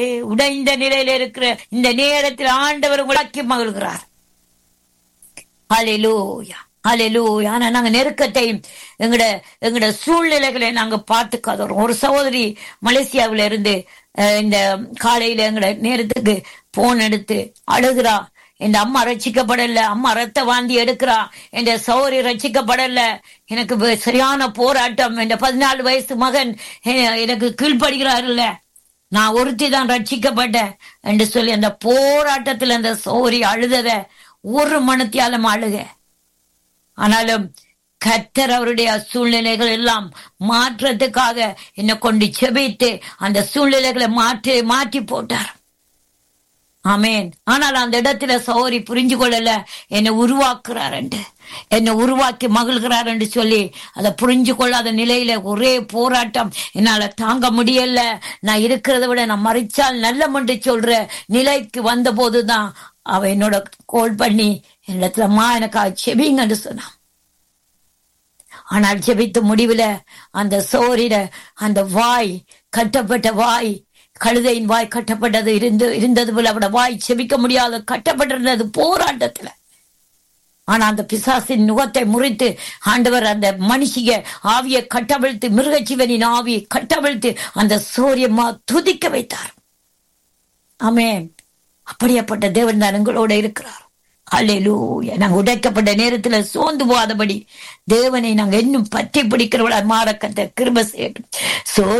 உடைந்த நிலையில இருக்கிற இந்த நேரத்தில் ஆண்டவர் உலக்கி மகிழ்கிறார் ஹalleluya ஹalleluya ஆனா நாங்க நெருக்கத்தையும் எங்கட எங்கட சூழ்நிலைகளை நாங்க பார்த்துக்காதோம் ஒரு சகோதரி மலேசியாவில இருந்து அஹ், இந்த காலையில எங்கட நேரத்துக்கு போன் எடுத்து அழுகிறா என் அம்மா ரட்சிக்கப்படல அம்மா ரத்த வாந்தி எடுக்கிறா என் சௌரி ரட்சிக்கப்படல எனக்கு வ- சரியான போராட்டம் என் பதினாலு வயசு மகன் எ- எனக்கு கீழ்ப்படுகிறார் இல்ல நான் ஒருத்தி தான் ரட்சிக்கப்பட்டேன் என்று சொல்லி அந்த போராட்டத்தில் அந்த சௌரி அழுதத ஒரு மனத்தியாலும் அழுக ஆனாலும் கத்தர் அவருடைய சூழ்நிலைகள் எல்லாம் மாற்றத்துக்காக என்னை கொண்டு செபித்து அந்த சூழ்நிலைகளை மாற்றி மாற்றி போட்டார் ஆமேன் ஆனால் அந்த இடத்துல சௌரி புரிஞ்சு கொள்ளல என்னை உருவாக்குறார் என்னை உருவாக்கி மகிழ்கிறார் என்று சொல்லி அதை புரிஞ்சு கொள்ளாத நிலையில ஒரே போராட்டம் என்னால தாங்க முடியல நான் இருக்கிறத விட நான் மறைச்சால் நல்லம் என்று சொல்ற நிலைக்கு வந்த போதுதான் அவ என்னோட கோல் பண்ணி என்னிடத்துலம்மா எனக்காக செபிங்கன்னு சொன்னான் ஆனால் ஜெபித்த முடிவுல அந்த சோரிட அந்த வாய் கட்டப்பட்ட வாய் கழுதையின் வாய் கட்டப்பட்டது இருந்து இருந்தது போல அவட வாய் செபிக்க முடியாத கட்டப்பட்டிருந்தது போராட்டத்துல ஆனா அந்த பிசாசின் நுகத்தை முறித்து ஆண்டவர் அந்த மனுஷிய ஆவியை கட்டவிழ்த்து மிருகஜீவனின் ஆவியை கட்டவிழ்த்து அந்த சூரியமா துதிக்க வைத்தார் ஆமென் அப்படியாப்பட்ட தேவன் தான் எங்களோட இருக்கிறார் அல்லேலூயா நாங்க உடைக்கப்பட்ட நேரத்துல சோர்ந்து போகாதபடி தேவனை நாங்க இன்னும் பற்றி பிடிக்கிறவளா மாறக்கத்த கிருப செய்யட்டும் சோ